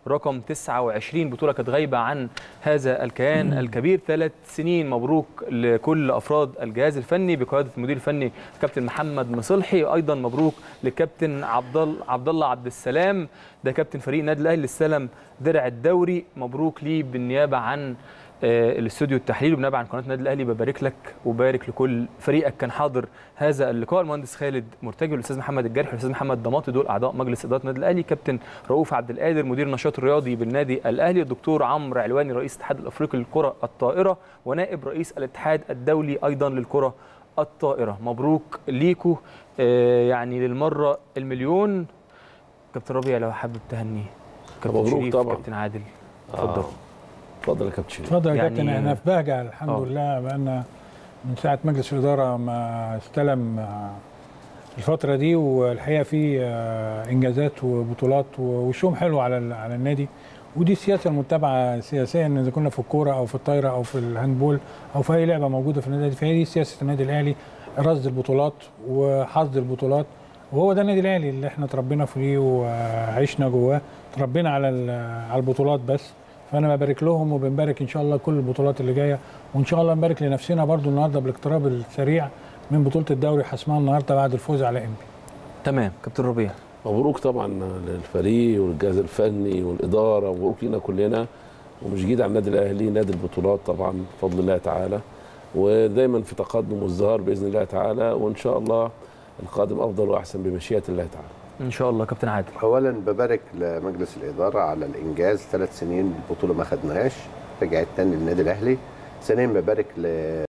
رقم 29 بطوله كانت غايبه عن هذا الكيان الكبير ثلاث سنين مبروك لكل افراد الجهاز الفني بقياده المدير الفني كابتن محمد مصلحي ايضا مبروك للكابتن عبد الله عبد الله عبد السلام ده كابتن فريق النادي الاهلي اللي استلم درع الدوري مبروك ليه بالنيابه عن آه، الاستوديو التحليل وبنابع عن قناه النادي الاهلي ببارك لك وبارك لكل فريقك كان حاضر هذا اللقاء المهندس خالد مرتجي والاستاذ محمد الجرحي والاستاذ محمد ضماطي دول اعضاء مجلس اداره النادي الاهلي كابتن رؤوف عبد القادر مدير النشاط الرياضي بالنادي الاهلي الدكتور عمرو علواني رئيس الاتحاد الافريقي للكره الطائره ونائب رئيس الاتحاد الدولي ايضا للكره الطائره مبروك ليكو آه، يعني للمره المليون كابتن ربيع لو حابب تهنيه كابتن مبروك شريف، طبعاً. كابتن عادل اتفضل آه. اتفضل يا كابتن شريف اتفضل يا يعني- كابتن احنا في بهجه الحمد آه. لله بقالنا من ساعه مجلس الاداره ما استلم آه، الفتره دي والحقيقه في آه، انجازات وبطولات ووشهم حلو على ال- على النادي ودي السياسه المتبعه سياسيا اذا كنا في الكوره او في الطايره او في الهاندبول او في اي لعبه موجوده في النادي فهي دي سياسه النادي الاهلي رصد البطولات وحصد البطولات وهو ده النادي الاهلي اللي احنا اتربينا فيه وعشنا جواه اتربينا على ال- على البطولات بس فانا ببارك لهم وبنبارك ان شاء الله كل البطولات اللي جايه وان شاء الله نبارك لنفسنا برضو النهارده بالاقتراب السريع من بطوله الدوري حسمها النهارده بعد الفوز على انبي تمام كابتن ربيع مبروك طبعا للفريق والجهاز الفني والاداره ومبروك لينا كلنا ومش جديد على النادي الاهلي نادي البطولات طبعا بفضل الله تعالى ودايما في تقدم وازدهار باذن الله تعالى وان شاء الله القادم افضل واحسن بمشيئه الله تعالى ان شاء الله كابتن عادل اولا ببارك لمجلس الاداره على الانجاز ثلاث سنين البطوله ما خدناهاش رجعت تاني للنادي الاهلي ثانيا ببارك ل